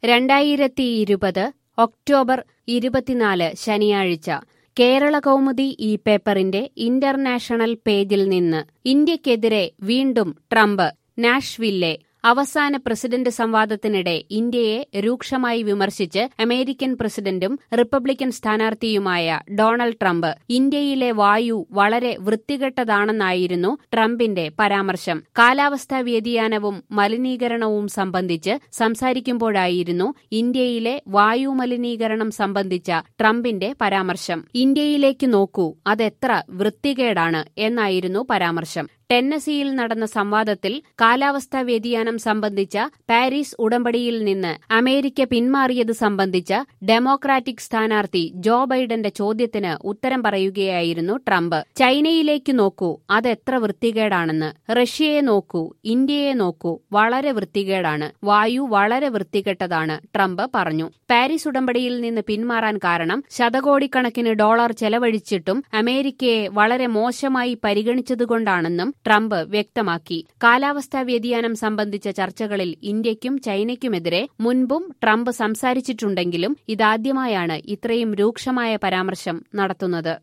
രണ്ടായിരത്തി ഇരുപത് ഒക്ടോബർ ഇരുപത്തിനാല് ശനിയാഴ്ച കേരള കൗമുദി ഈ പേപ്പറിന്റെ ഇന്റർനാഷണൽ പേജിൽ നിന്ന് ഇന്ത്യക്കെതിരെ വീണ്ടും ട്രംപ് നാഷ്വില്ലെ അവസാന പ്രസിഡന്റ് സംവാദത്തിനിടെ ഇന്ത്യയെ രൂക്ഷമായി വിമർശിച്ച് അമേരിക്കൻ പ്രസിഡന്റും റിപ്പബ്ലിക്കൻ സ്ഥാനാർത്ഥിയുമായ ഡൊണാൾഡ് ട്രംപ് ഇന്ത്യയിലെ വായു വളരെ വൃത്തികെട്ടതാണെന്നായിരുന്നു ട്രംപിന്റെ പരാമർശം കാലാവസ്ഥാ വ്യതിയാനവും മലിനീകരണവും സംബന്ധിച്ച് സംസാരിക്കുമ്പോഴായിരുന്നു ഇന്ത്യയിലെ വായു മലിനീകരണം സംബന്ധിച്ച ട്രംപിന്റെ പരാമർശം ഇന്ത്യയിലേക്ക് നോക്കൂ അതെത്ര വൃത്തികേടാണ് എന്നായിരുന്നു പരാമർശം ടെന്നസിയിൽ നടന്ന സംവാദത്തിൽ കാലാവസ്ഥാ വ്യതിയാനം സംബന്ധിച്ച പാരീസ് ഉടമ്പടിയിൽ നിന്ന് അമേരിക്ക പിന്മാറിയത് സംബന്ധിച്ച ഡെമോക്രാറ്റിക് സ്ഥാനാർത്ഥി ജോ ബൈഡന്റെ ചോദ്യത്തിന് ഉത്തരം പറയുകയായിരുന്നു ട്രംപ് ചൈനയിലേക്ക് നോക്കൂ അതെത്ര വൃത്തികേടാണെന്ന് റഷ്യയെ നോക്കൂ ഇന്ത്യയെ നോക്കൂ വളരെ വൃത്തികേടാണ് വായു വളരെ വൃത്തികെട്ടതാണ് ട്രംപ് പറഞ്ഞു പാരീസ് ഉടമ്പടിയിൽ നിന്ന് പിന്മാറാൻ കാരണം ശതകോടിക്കണക്കിന് ഡോളർ ചെലവഴിച്ചിട്ടും അമേരിക്കയെ വളരെ മോശമായി പരിഗണിച്ചതുകൊണ്ടാണെന്നും ട്രംപ് വ്യക്തമാക്കി കാലാവസ്ഥാ വ്യതിയാനം സംബന്ധിച്ച ചർച്ചകളിൽ ഇന്ത്യയ്ക്കും ചൈനയ്ക്കുമെതിരെ മുൻപും ട്രംപ് സംസാരിച്ചിട്ടുണ്ടെങ്കിലും ഇതാദ്യമായാണ് ഇത്രയും രൂക്ഷമായ പരാമർശം നടത്തുന്നത്